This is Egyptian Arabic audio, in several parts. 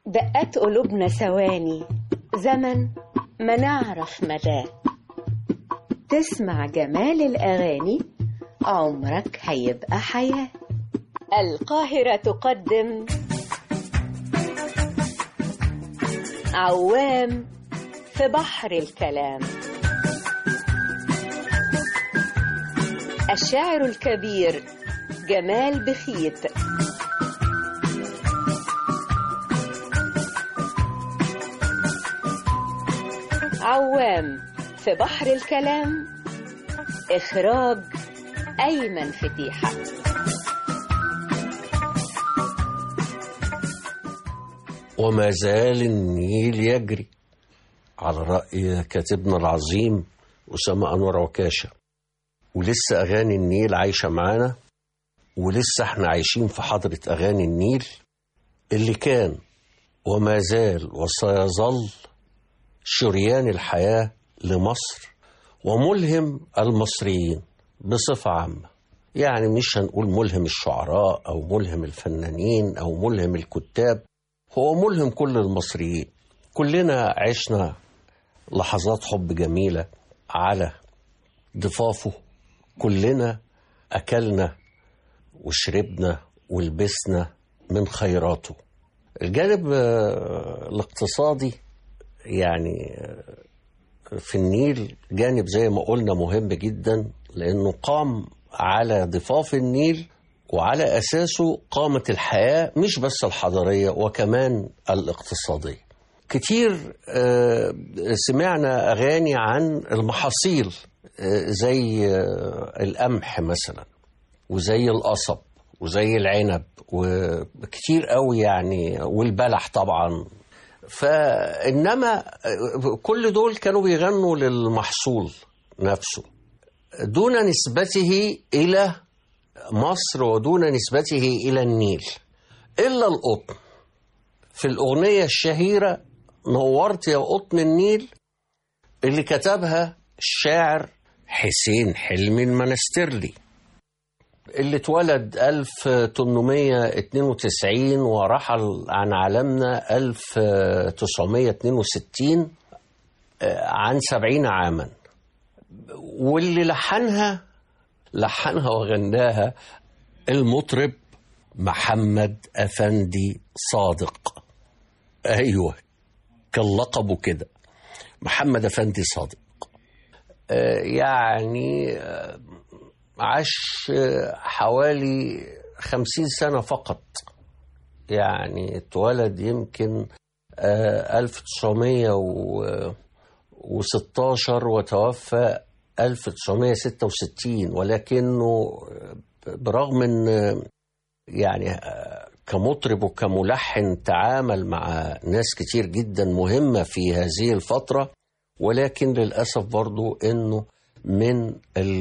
دقات قلوبنا ثواني زمن ما نعرف مداه تسمع جمال الأغاني عمرك هيبقى حياة القاهرة تقدم عوام في بحر الكلام الشاعر الكبير جمال بخيت عوام في بحر الكلام إخراج أيمن فتيحة وما زال النيل يجري على رأي كاتبنا العظيم أسامة أنور عكاشة ولسه أغاني النيل عايشة معانا ولسه احنا عايشين في حضرة أغاني النيل اللي كان وما زال وسيظل شريان الحياة لمصر وملهم المصريين بصفة عامة يعني مش هنقول ملهم الشعراء أو ملهم الفنانين أو ملهم الكتاب هو ملهم كل المصريين كلنا عشنا لحظات حب جميلة على ضفافه كلنا أكلنا وشربنا ولبسنا من خيراته الجانب الاقتصادي يعني في النيل جانب زي ما قلنا مهم جدا لأنه قام على ضفاف النيل وعلى أساسه قامت الحياة مش بس الحضارية وكمان الاقتصادية كتير سمعنا أغاني عن المحاصيل زي القمح مثلا وزي القصب وزي العنب وكتير قوي يعني والبلح طبعا فإنما كل دول كانوا بيغنوا للمحصول نفسه دون نسبته إلى مصر ودون نسبته إلى النيل إلا القطن في الأغنية الشهيرة نورت يا قطن النيل اللي كتبها الشاعر حسين حلمي المنسترلي اللي اتولد 1892 ورحل عن عالمنا 1962 عن 70 عاما واللي لحنها لحنها وغناها المطرب محمد أفندي صادق أيوة كان لقبه كده محمد أفندي صادق يعني عاش حوالي خمسين سنة فقط يعني اتولد يمكن ألف تسعمية وستاشر وتوفى 1966 ولكنه برغم ان يعني كمطرب وكملحن تعامل مع ناس كتير جدا مهمة في هذه الفترة ولكن للأسف برضو أنه من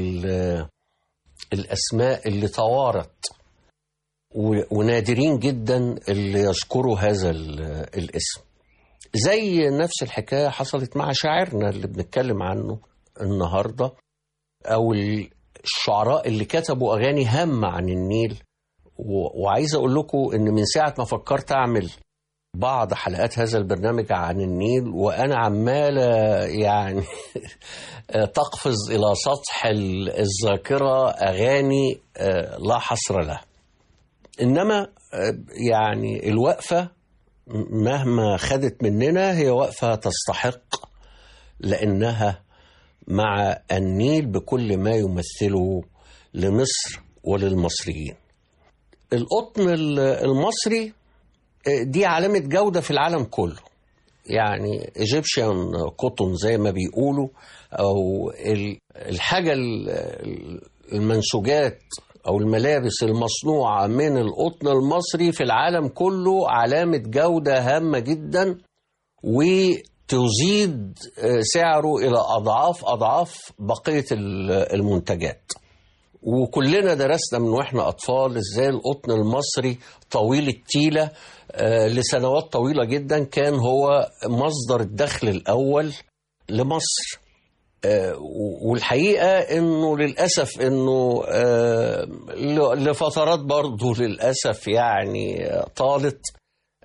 الأسماء اللي توارت ونادرين جدا اللي يذكروا هذا الاسم زي نفس الحكاية حصلت مع شاعرنا اللي بنتكلم عنه النهاردة أو الشعراء اللي كتبوا أغاني هامة عن النيل وعايز أقول لكم إن من ساعة ما فكرت أعمل بعض حلقات هذا البرنامج عن النيل وأنا عمال يعني تقفز إلى سطح الذاكرة أغاني لا حصر لها إنما يعني الوقفة مهما خدت مننا هي وقفة تستحق لأنها مع النيل بكل ما يمثله لمصر وللمصريين القطن المصري دي علامة جودة في العالم كله يعني ايجيبشن قطن زي ما بيقولوا او الحاجة المنسوجات او الملابس المصنوعة من القطن المصري في العالم كله علامة جودة هامة جدا و تزيد سعره إلى أضعاف أضعاف بقية المنتجات وكلنا درسنا من واحنا أطفال إزاي القطن المصري طويل التيلة لسنوات طويلة جدا كان هو مصدر الدخل الأول لمصر والحقيقة انه للأسف انه لفترات برضه للأسف يعني طالت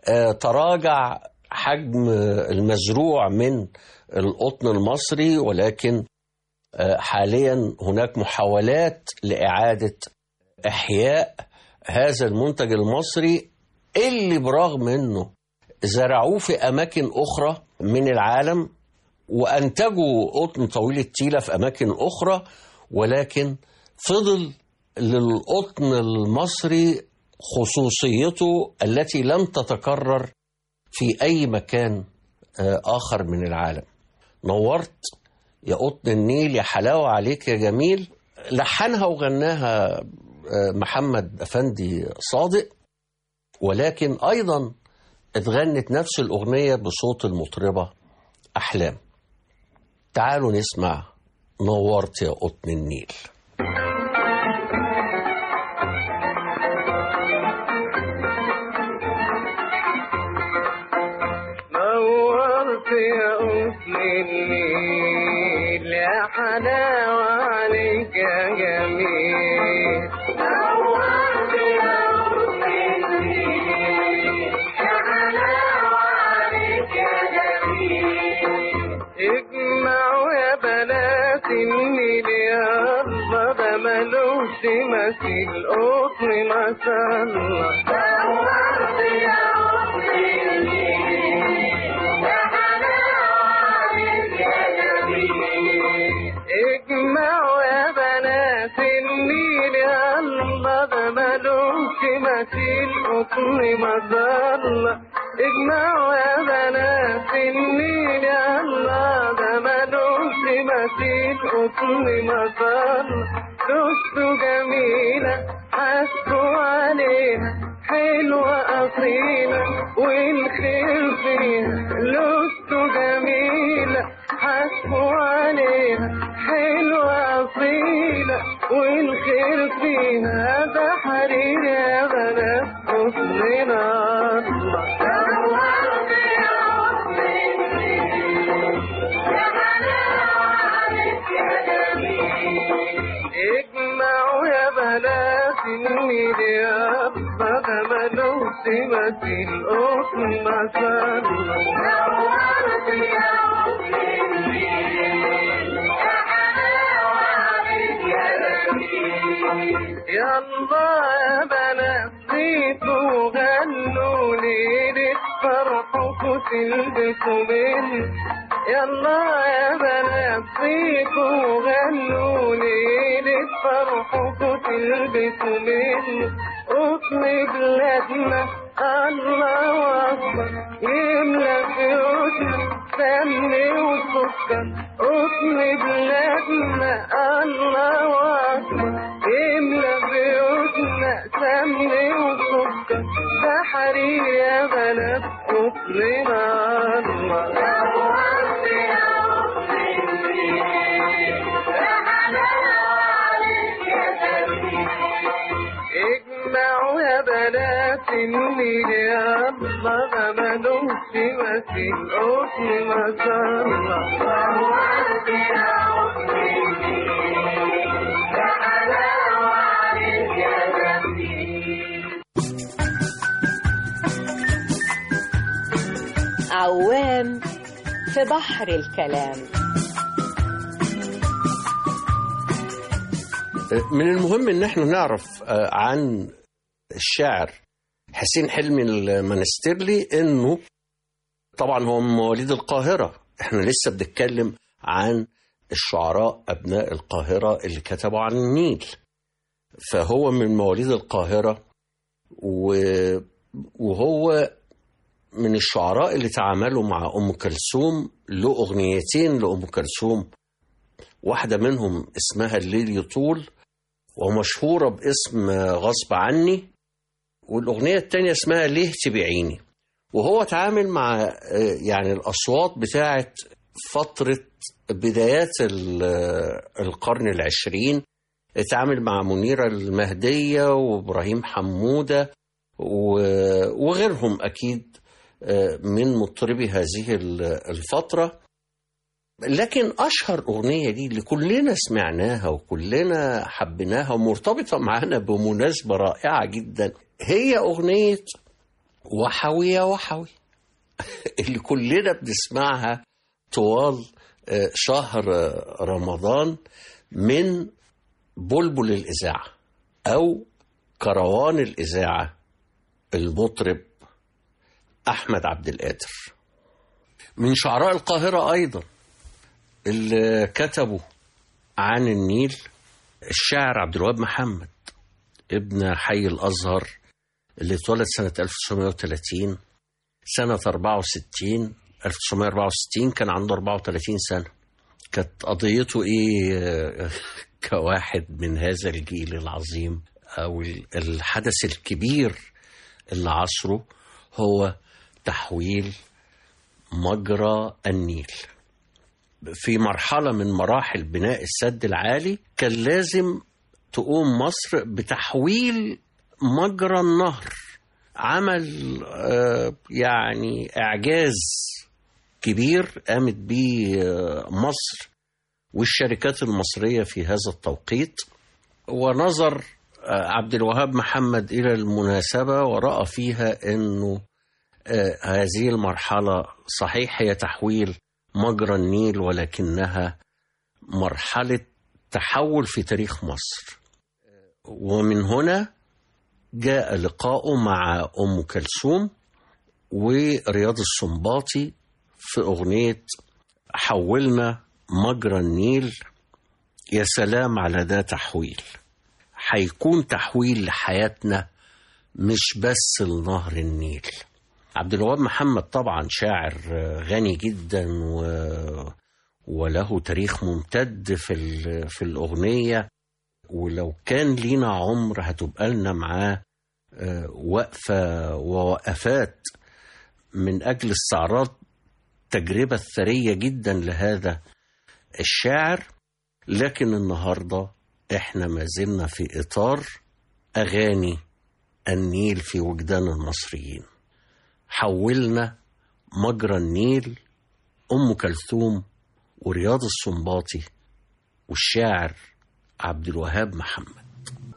آه، تراجع حجم المزروع من القطن المصري ولكن آه، حاليا هناك محاولات لإعادة إحياء هذا المنتج المصري اللي برغم انه زرعوه في اماكن اخرى من العالم وانتجوا قطن طويل التيله في اماكن اخرى ولكن فضل للقطن المصري خصوصيته التي لم تتكرر في اي مكان آه، اخر من العالم نورت يا قطن النيل يا حلاوه عليك يا جميل لحنها وغناها آه، محمد افندي صادق ولكن ايضا اتغنت نفس الاغنيه بصوت المطربه احلام تعالوا نسمع نورت يا قطن النيل نورت يا أصل الليل يا حلاوة عليك يا جميل نورت يا أصل الليل يا حلاوة عليك يا جميل اجمعوا يا بنات النيل يا الله ده ملوش مثيل قطن ما شاء الله نورت يا أصل الليل يا حلاوة عليك يا جميل اجمعوا يا بنات النيل يا الله ده ملوش مثيل قطن ما شاء الله اجمعوا يا بنات النيل يا الله ده ملوش مثيل قطن ما شاء الله لسته جميلة حسوا عليها حلوة أصيلة والخير فيها لسته جميلة حسوا عليها حلوة أصيلة والخير فيها ده حرير يا بنات حسننا الله اجمعوا يا بنات النيل يا أبا ملوك مثل القطن ما شاء الله نورت يا قطن النيل يا حلاوة عليك يا جميل يا الله يا بنات صيتوا غنوا ليلة فرحكوا تلبسوا منه يا الله يا بنات صيتوا غنوا ليلة فرحكوا تلبسوا منه قطن بلادنا الله أكبر يملى بيوتنا سمن وسكر قطن بلادنا الله أكبر يملى بيوتنا سمن وسكر ده حرير يا بلد قطننا الله اجمعوا يا بنات النيل يا الله ما ملوش مثيل قطن ما شاء الله عوام في بحر الكلام من المهم ان احنا نعرف آه، عن الشاعر حسين حلمي المنسترلي انه طبعا هو من مواليد القاهرة احنا لسه بنتكلم عن الشعراء ابناء القاهرة اللي كتبوا عن النيل فهو من مواليد القاهرة و- وهو من الشعراء اللي تعاملوا مع ام كلثوم له اغنيتين لام كلثوم واحدة منهم اسمها الليل يطول ومشهورة باسم غصب عني والأغنية التانية اسمها ليه تبيعيني وهو تعامل مع آه، يعني الأصوات بتاعة فترة بدايات ال- آه، القرن العشرين اتعامل مع منيرة المهدية وإبراهيم حمودة و- وغيرهم أكيد آه، من مطربي هذه ال- الفترة لكن أشهر أغنية دي اللي كلنا سمعناها وكلنا حبيناها ومرتبطة معانا بمناسبة رائعة جدا هي أغنية وحوي يا وحوي اللي كلنا بنسمعها طوال آه، شهر آه، رمضان من بلبل الإذاعة أو كروان الإذاعة المطرب أحمد عبد القادر من شعراء القاهرة أيضا اللي كتبوا عن النيل الشاعر عبد الوهاب محمد ابن حي الأزهر اللي اتولد سنة 1930 سنة 64 1964 كان عنده 34 سنة كانت قضيته ايه آه، كواحد من هذا الجيل العظيم او ال- الحدث الكبير اللي عصره هو تحويل مجرى النيل في مرحلة من مراحل بناء السد العالي كان لازم تقوم مصر بتحويل مجرى النهر عمل آه، يعني إعجاز كبير قامت به آه، مصر والشركات المصرية في هذا التوقيت ونظر آه، عبد الوهاب محمد إلى المناسبة ورأى فيها أنه آه، هذه المرحلة صحيح هي تحويل مجرى النيل ولكنها مرحلة تحول في تاريخ مصر ومن هنا جاء لقاؤه مع أم كلثوم ورياض السنباطي في أغنية حولنا مجرى النيل يا سلام على ده تحويل هيكون تحويل لحياتنا مش بس لنهر النيل عبد الوهاب محمد طبعا شاعر غني جدا و... وله تاريخ ممتد في ال... في الأغنية ولو كان لينا عمر هتبقى لنا معاه آه، وقفة ووقفات من أجل استعراض تجربة ثرية جدا لهذا الشاعر لكن النهاردة احنا ما زلنا في إطار أغاني النيل في وجدان المصريين حولنا مجرى النيل أم كلثوم ورياض السنباطي والشاعر عبد الوهاب محمد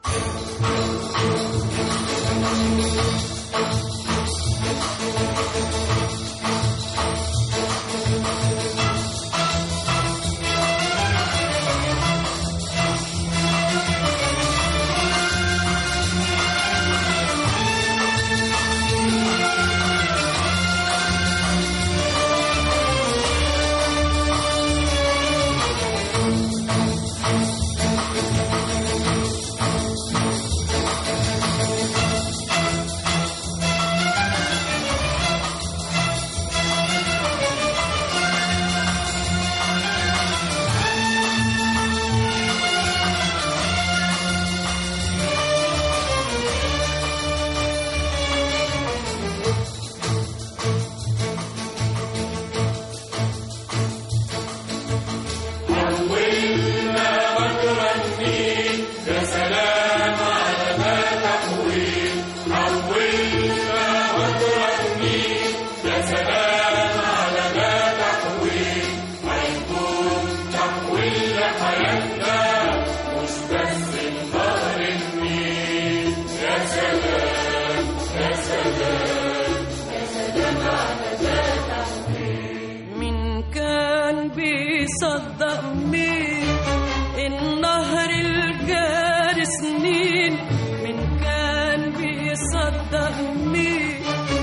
من كان بيصدق مين النهر الجاري سنين من كان بيصدق مين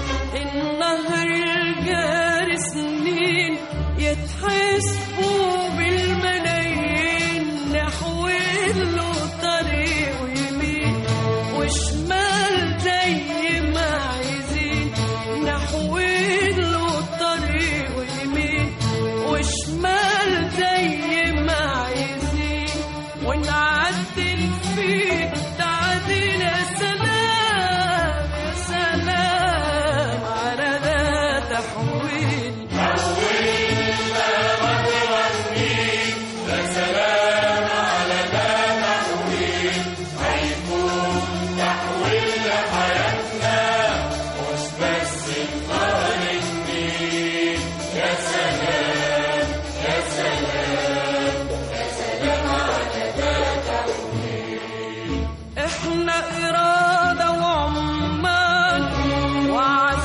النهر الجاري سنين يتحسبوا بالملايين نحول له طريق يمين وشمال زي ما عايزين نحول له طريق يمين وشمال زي ما عايزين ونعدل فيه تعديل يا سلام يا سلام على ده تحويل احنا إرادة وعمال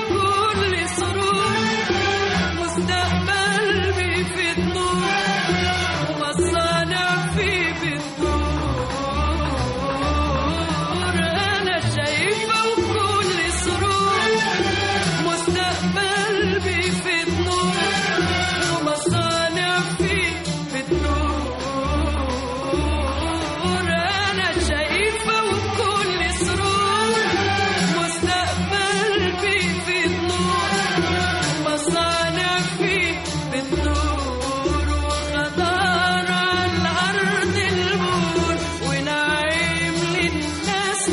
وكل سرور مستقبل بيفيد نور ومصانع فيه بتدور أنا شايفة وكل سرور مستقبل بيفيد نور ومصانع فيه بتدور أنا شايفة وكل سرور مستقبل بيفيد نور مصانع فيه بتدور وخضار على الأرض البور ونعيم للناس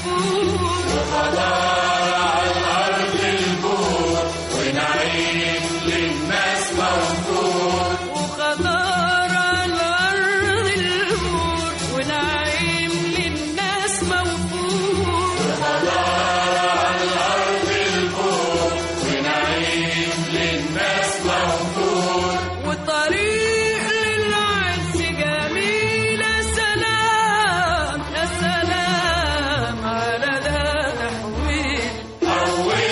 موفور وخضار على الأرض البور ونعيم للناس موفور وطريق للعز جميل يا سلام يا سلام على ده تحويل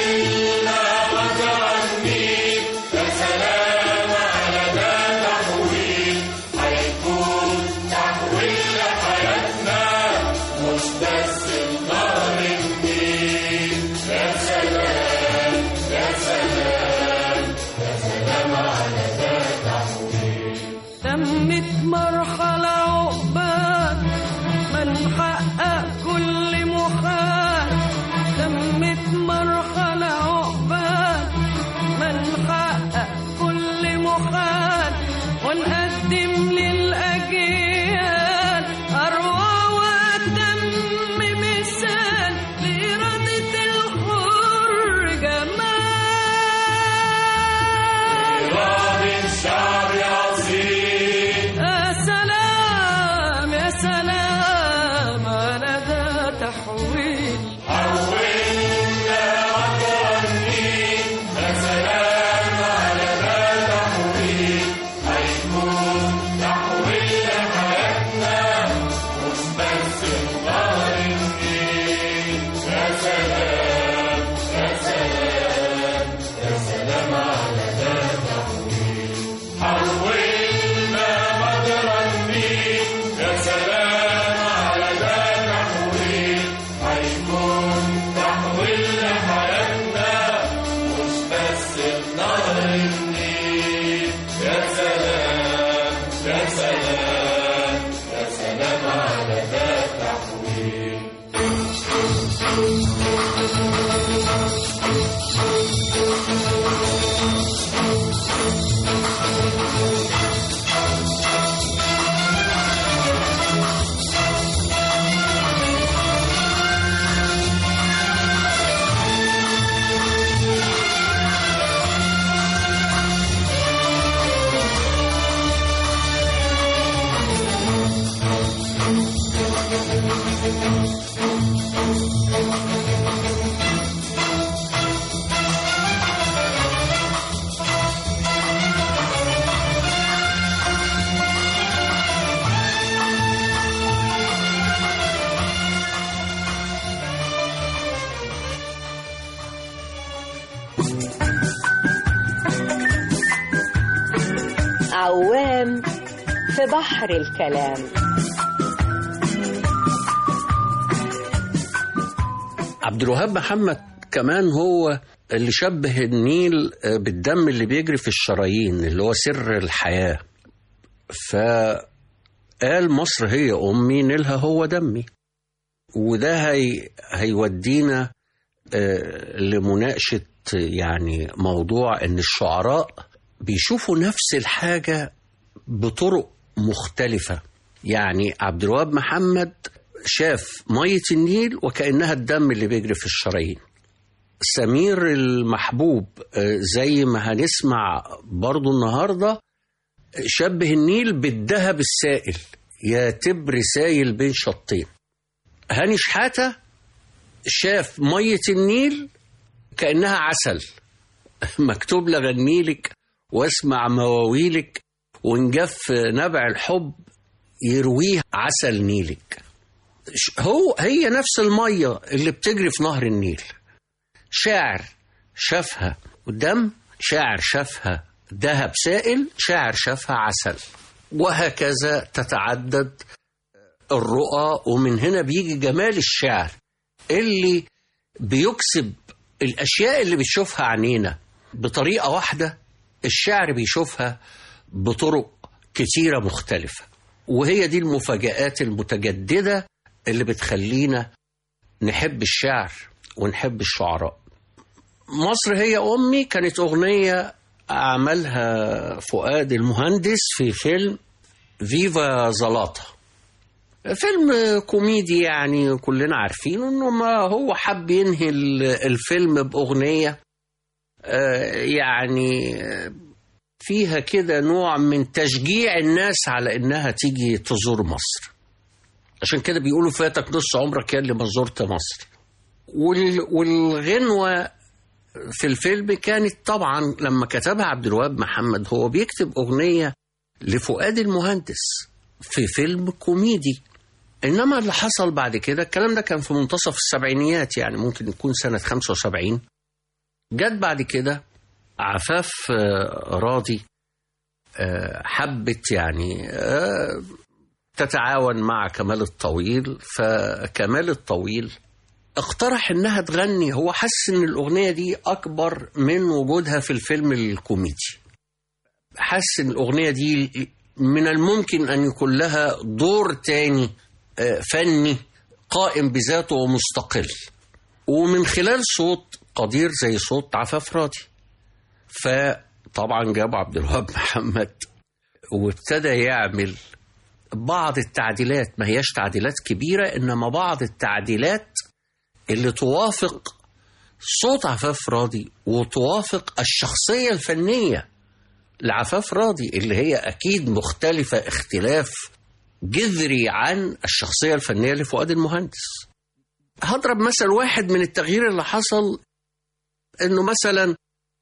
تمت مرحلة عقبال ما نحقق كل محال تمت مرحلة عقبال ما نحقق كل محال ونقدم للأجيال أروع وأتم مثال لإرادة الحر جمال يا سلام يا سلام على ده تحويل عوام في بحر الكلام عبد الوهاب محمد كمان هو اللي شبه النيل بالدم اللي بيجري في الشرايين اللي هو سر الحياة فقال مصر هي أمي نيلها هو دمي وده هي هيودينا آه، لمناقشة يعني موضوع إن الشعراء بيشوفوا نفس الحاجة بطرق مختلفة يعني عبد الوهاب محمد شاف مية النيل وكأنها الدم اللي بيجري في الشرايين سمير المحبوب آه، زي ما هنسمع برضو النهاردة شبه النيل بالذهب السائل يا تبر سايل بين شطين هاني شحاتة شاف مية النيل كأنها عسل مكتوب لغنيلك واسمع مواويلك ونجف نبع الحب يرويه عسل نيلك ش- هو هي نفس المية اللي بتجري في نهر النيل شاعر شافها دم شاعر شافها ذهب سائل شاعر شافها عسل وهكذا تتعدد الرؤى ومن هنا بيجي جمال الشعر اللي بيكسب الأشياء اللي بتشوفها عينينا بطريقة واحدة الشعر بيشوفها بطرق كتيرة مختلفة وهي دي المفاجآت المتجددة اللي بتخلينا نحب الشعر ونحب الشعراء مصر هي أمي كانت أغنية عملها فؤاد المهندس في فيلم فيفا زلاطة فيلم كوميدي يعني كلنا عارفين انه ما هو حب ينهي ال- الفيلم بأغنية آه، يعني آه، فيها كده نوع من تشجيع الناس على انها تيجي تزور مصر عشان كده بيقولوا فاتك نص عمرك يا اللي ما زرت مصر وال- والغنوة في الفيلم كانت طبعا لما كتبها عبد الوهاب محمد هو بيكتب أغنية لفؤاد المهندس في فيلم كوميدي إنما اللي حصل بعد كده الكلام ده كان في منتصف السبعينيات يعني ممكن يكون سنة 75 جت بعد كده عفاف آه، راضي آه، حبت يعني آه، تتعاون مع كمال الطويل فكمال الطويل اقترح انها تغني هو حس ان الاغنيه دي اكبر من وجودها في الفيلم الكوميدي حس ان الاغنيه دي من الممكن ان يكون لها دور تاني آه، فني قائم بذاته ومستقل ومن خلال صوت قدير زي صوت عفاف راضي فطبعا جاب عبد الوهاب محمد وابتدى يعمل بعض التعديلات ما هياش تعديلات كبيرة إنما بعض التعديلات اللي توافق صوت عفاف راضي وتوافق الشخصية الفنية لعفاف راضي اللي هي أكيد مختلفة اختلاف جذري عن الشخصية الفنية لفؤاد المهندس هضرب مثل واحد من التغيير اللي حصل انه مثلا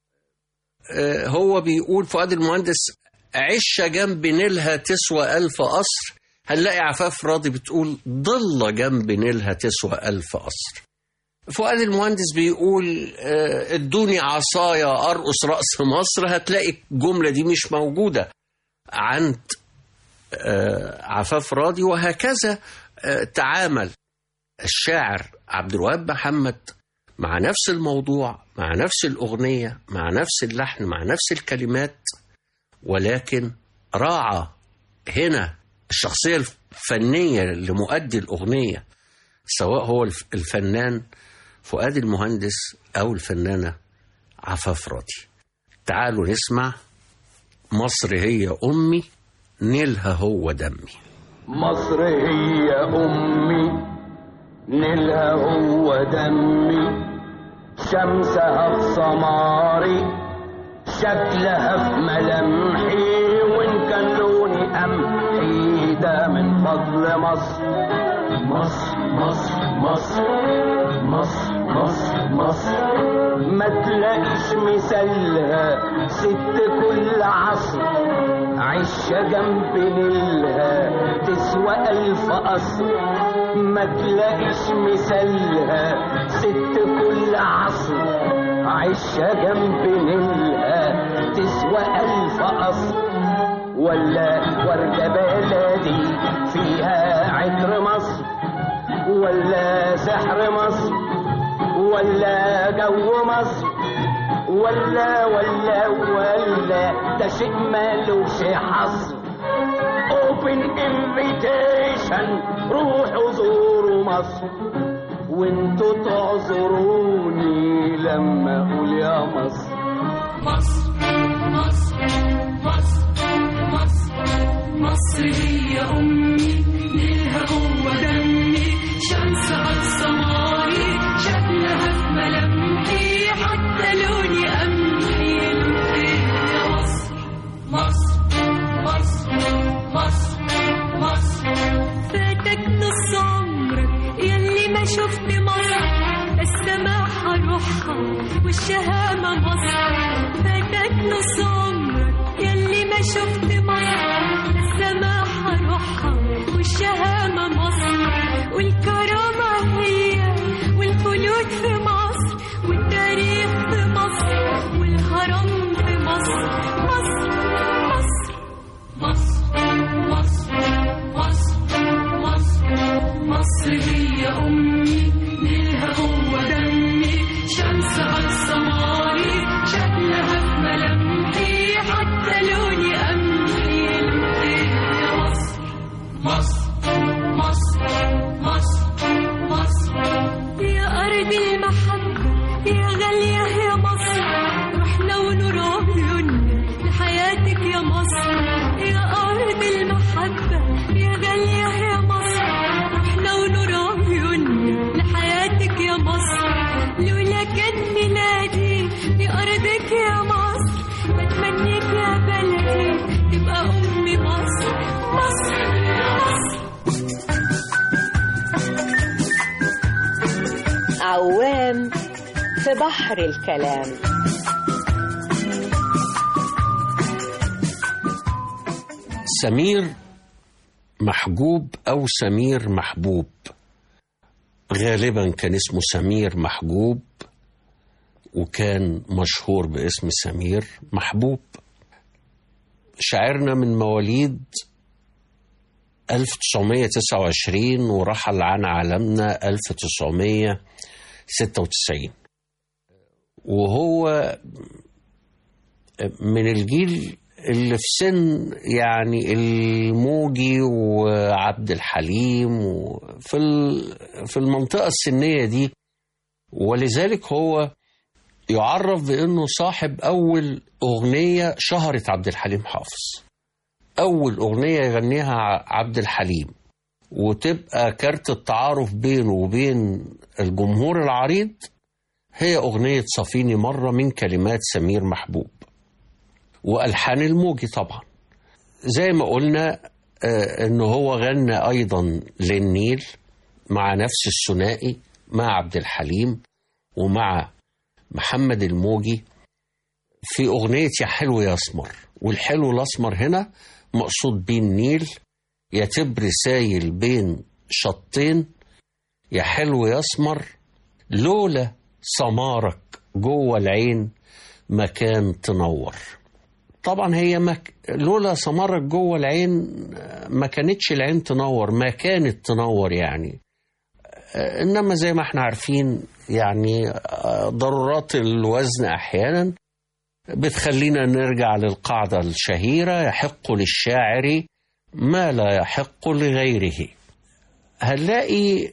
آه، هو بيقول فؤاد المهندس عشة جنب نيلها تسوى ألف قصر هنلاقي عفاف راضي بتقول ضلة جنب نيلها تسوى ألف قصر فؤاد المهندس بيقول آه، ادوني عصايا أرقص رأس مصر هتلاقي الجملة دي مش موجودة عند آه، عفاف راضي وهكذا آه، تعامل الشاعر عبد الوهاب محمد مع نفس الموضوع مع نفس الأغنية مع نفس اللحن مع نفس الكلمات ولكن راعى هنا الشخصية الفنية لمؤدي الأغنية سواء هو الف- الفنان فؤاد المهندس أو الفنانة عفاف راضي تعالوا نسمع مصر هي أمي نيلها هو دمي مصر هي أمي نيلها هو دمي شمسها في سماري شكلها في ملامحي وإن كان لوني قمحي ده من فضل مصر مصر مصر مصر مصر مصر مصر ما تلاقيش مثالها ست كل عصر عشة جنب نيلها تسوى ألف قصر ما تلاقيش مثالها ست كل عصر عشة جنب نيلها تسوى ألف قصر ولا وردة بلدي فيها عطر مصر ولا سحر مصر ولا جو مصر ولا ولا ولا ده شيء مالوش حصر اوبن انفيتيشن روحوا زوروا مصر وانتوا تعذروني لما اقول يا مصر مصر مصر مصر مصر مصر هي أمي نيلها هو دمي شمسها في سماري شكلها في ملامحي حتى لوني قمحي الخير يا مصر مصر مصر مصر مصر فاتك نص عمرك يلي ما شفت مصر السماحة روحها والشهامة مصر فاتك نص عمرك يلي ما شفت مصر السماحة روحها والشهامة مصر والكرامة هي والخلود في مصر والتاريخ في مصر في بحر الكلام سمير محجوب أو سمير محبوب غالبا كان اسمه سمير محجوب وكان مشهور باسم سمير محبوب شاعرنا من مواليد 1929 ورحل عن عالمنا 1996 وهو من الجيل اللي في سن يعني الموجي وعبد الحليم وفي في المنطقة السنية دي ولذلك هو يعرف بأنه صاحب أول أغنية شهرت عبد الحليم حافظ أول أغنية يغنيها عبد الحليم وتبقى كارت التعارف بينه وبين الجمهور العريض هي أغنية صفيني مرة من كلمات سمير محبوب والحان الموجي طبعا زي ما قلنا آه ان هو غنى ايضا للنيل مع نفس الثنائي مع عبد الحليم ومع محمد الموجي في اغنيه يا حلو يا اسمر والحلو الاسمر هنا مقصود بيه النيل يا تبر سايل بين شطين يا حلو يا اسمر لولا سمارك جوه العين مكان تنور طبعا هي مك... لولا سمرت جوه العين ما كانتش العين تنور ما كانت تنور يعني انما زي ما احنا عارفين يعني ضرورات الوزن احيانا بتخلينا نرجع للقاعده الشهيره يحق للشاعر ما لا يحق لغيره هنلاقي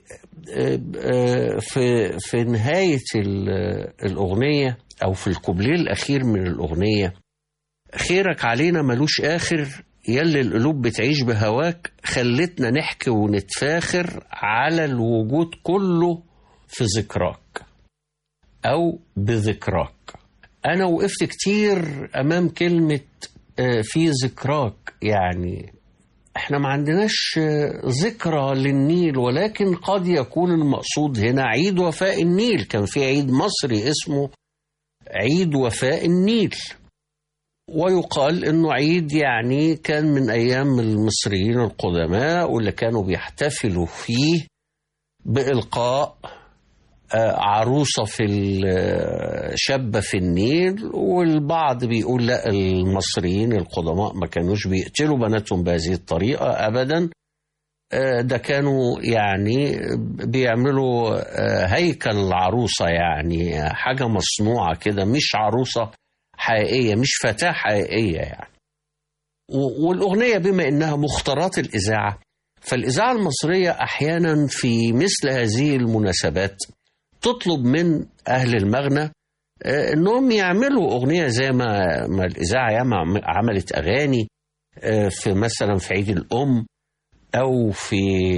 في في نهايه الاغنيه او في الكوبليه الاخير من الاغنيه خيرك علينا ملوش آخر يلي القلوب بتعيش بهواك خلتنا نحكي ونتفاخر على الوجود كله في ذكراك أو بذكراك أنا وقفت كتير أمام كلمة في ذكراك يعني احنا ما عندناش ذكرى للنيل ولكن قد يكون المقصود هنا عيد وفاء النيل كان في عيد مصري اسمه عيد وفاء النيل ويقال انه عيد يعني كان من ايام المصريين القدماء واللي كانوا بيحتفلوا فيه بالقاء عروسه في شابه في النيل والبعض بيقول لا المصريين القدماء ما كانوش بيقتلوا بناتهم بهذه الطريقه ابدا ده كانوا يعني بيعملوا هيكل العروسه يعني حاجه مصنوعه كده مش عروسه حقيقية مش فتاة حقيقية يعني والأغنية بما إنها مختارات الإذاعة فالإذاعة المصرية أحيانا في مثل هذه المناسبات تطلب من أهل المغنى إنهم يعملوا أغنية زي ما, ما الإذاعة ياما عملت أغاني في مثلا في عيد الأم أو في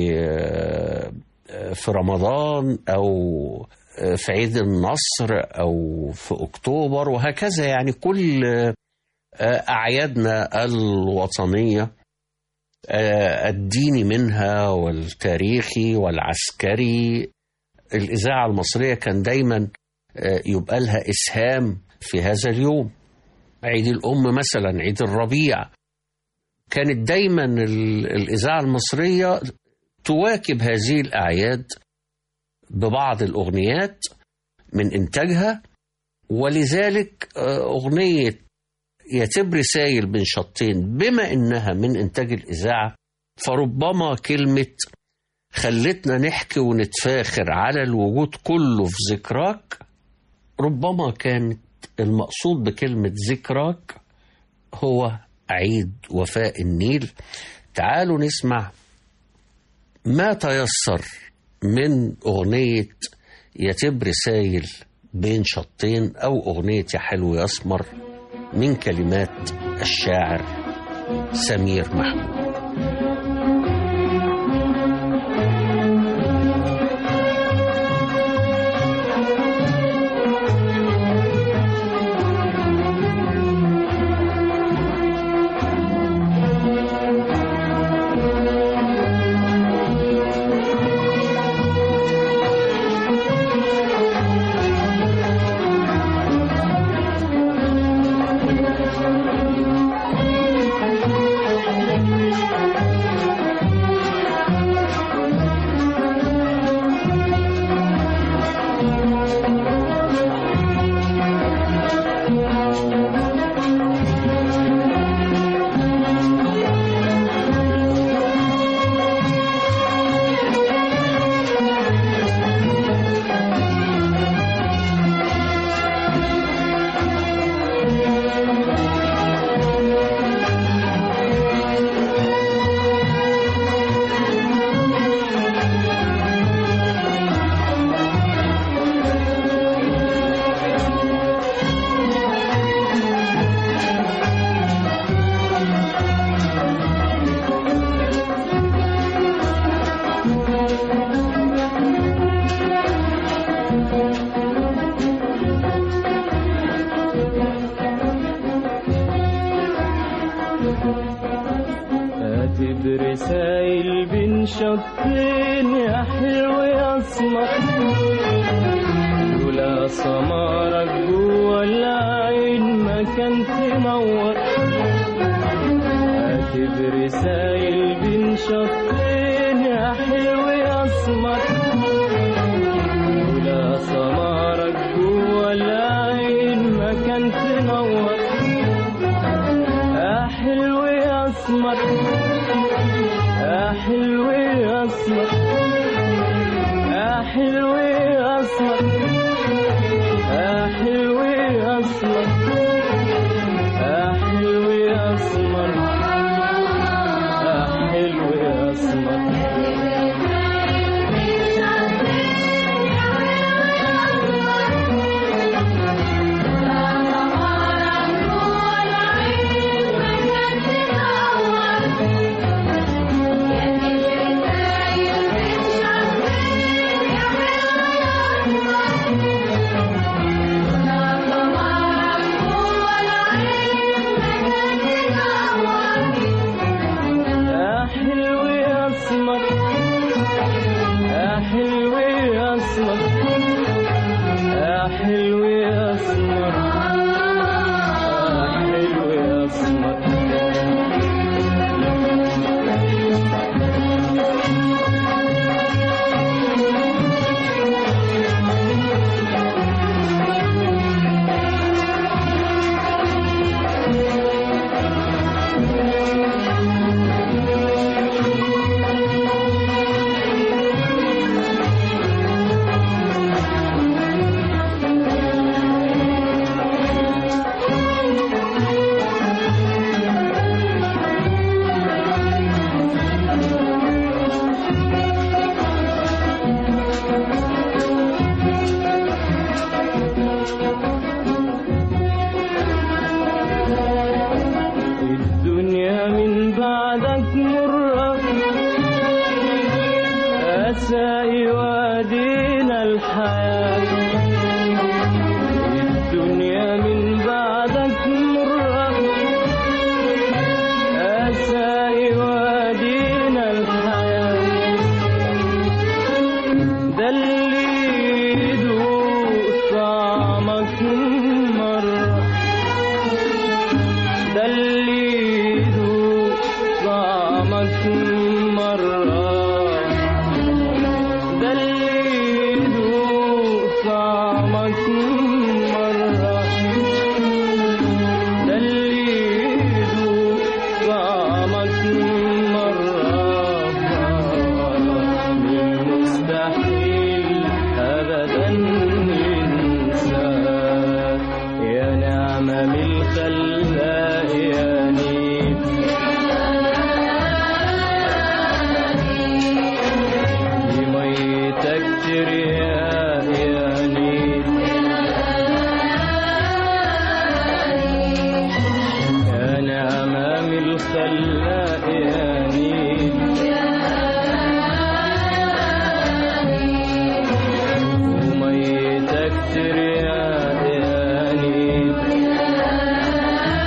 في رمضان أو في عيد النصر او في اكتوبر وهكذا يعني كل اعيادنا الوطنيه الديني منها والتاريخي والعسكري الاذاعه المصريه كان دايما يبقى لها اسهام في هذا اليوم عيد الام مثلا عيد الربيع كانت دايما الاذاعه المصريه تواكب هذه الاعياد ببعض الأغنيات من إنتاجها ولذلك أغنية يتبر سايل بين شطين بما إنها من إنتاج الإذاعة فربما كلمة خلتنا نحكي ونتفاخر على الوجود كله في ذكراك ربما كانت المقصود بكلمة ذكراك هو عيد وفاء النيل تعالوا نسمع ما تيسر من أغنية يا تبر سايل بين شطين أو أغنية يا حلو يا أسمر من كلمات الشاعر سمير محمود كبر سايل بين شطين يا حلو يا اسمر لولا سمارك جوا العين ما كان تنور كبر سايل بين شطين يا حلو يا اسمر لولا سمارك جوا العين ما كان تنور يا حلو يا اسمر يا حلو يا اسمر يا حلو يا اسمر يا حلو يا اسمر يا حلو يا اسمر يا حلو يا اسمر يا حلو يا اسمر يا حلو يا اسمر يا حلو يا اسمر يا حلو يا اسمر الدنيا من بعدك مرة أسى وادينا الحياة الدنيا من بعدك مرة أسى وادينا الحياة ده اللي يدوق طعمك مرة ده اللي يدوق طعمك مرة ده اللي يدوق طعمك مرة ده اللي يدوق طعمك مرة من مستحيل أبدا ينسى يا نعمة من الخلاق يا نيل بميتك تريا يا نيل يا نعمة من الخلاق يا نيل وميتك تريا يا نيل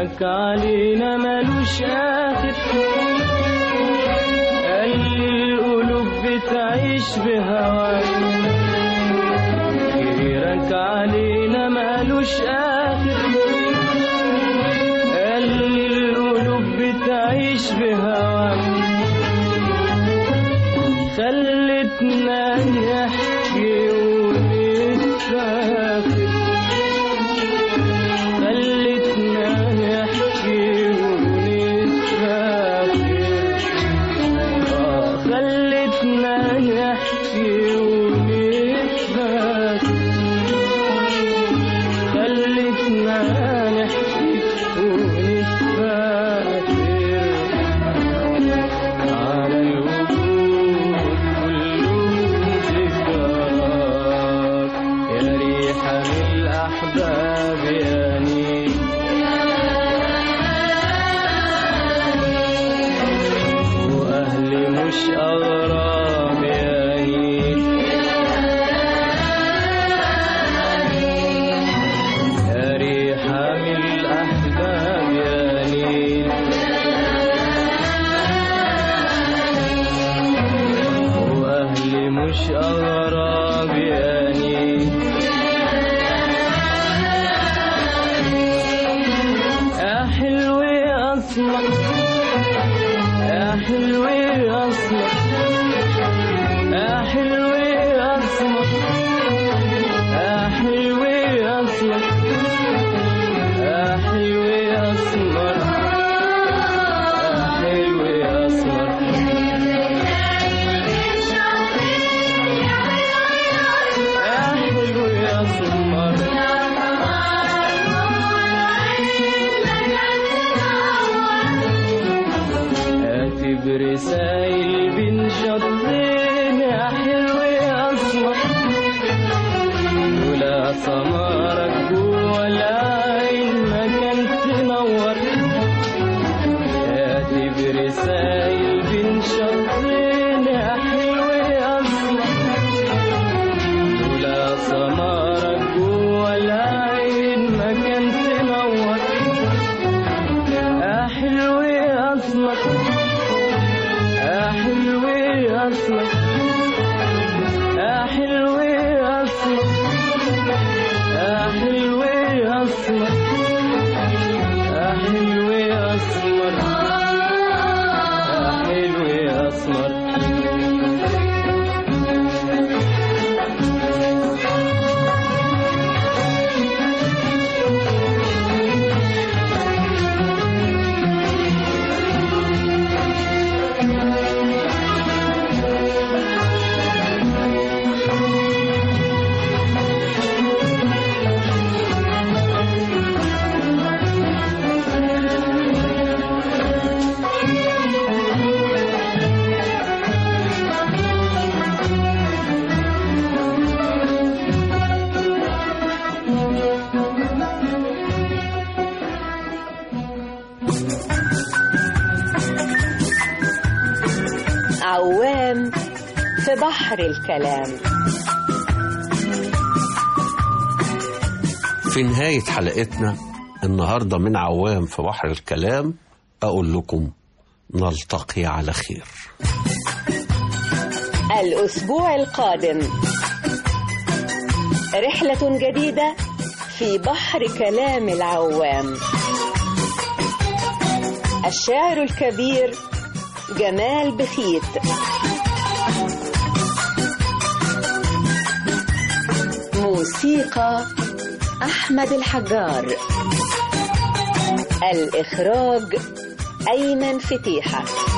غيرك علينا ملوش آخر قال القلوب بتعيش بهواك غيرك علينا ملوش آخر قال القلوب بتعيش بهواك خلتنا نحكي ونتفاخر خلتنا نحكي ونتفاخر آه، خلتنا نحكي ونتفاخر خلتنا نحكي ونتفاخر على الوجود كلهم ذكرى يا ريحة من الأحباب يا نيل وأهلي مش أغراب يا نيل يا ريحة من الأحباب يا نيل وأهلي مش أغراب يا نيل يا حلو يا أسمر يا حلو يا أسمر يا حلو يا أسمر يا حلو يا أسمر يا حلو يا أسمر يا حلو يا أسمر يا حلو يا سمر هاتي برسايل بين شطين يا حلو يا اسمر ولا سمرك جوا العين ما كان تنور هاتي برسايل بين شطين يا حلو يا اسمر لولا سمرك جوا العين ما كان تنور يا حلو يا اسمر يا حلو يا اسمر يا حلو يا اسمر يا حلو يا اسمر يا حلو يا اسمر يا حلو يا اسمر عوام في بحر الكلام في نهاية حلقتنا النهاردة من عوام في بحر الكلام أقول لكم نلتقي على خير الأسبوع القادم رحلة جديدة في بحر كلام العوام الشاعر الكبير جمال بخيت موسيقى أحمد الحجار الإخراج أيمن فتيحة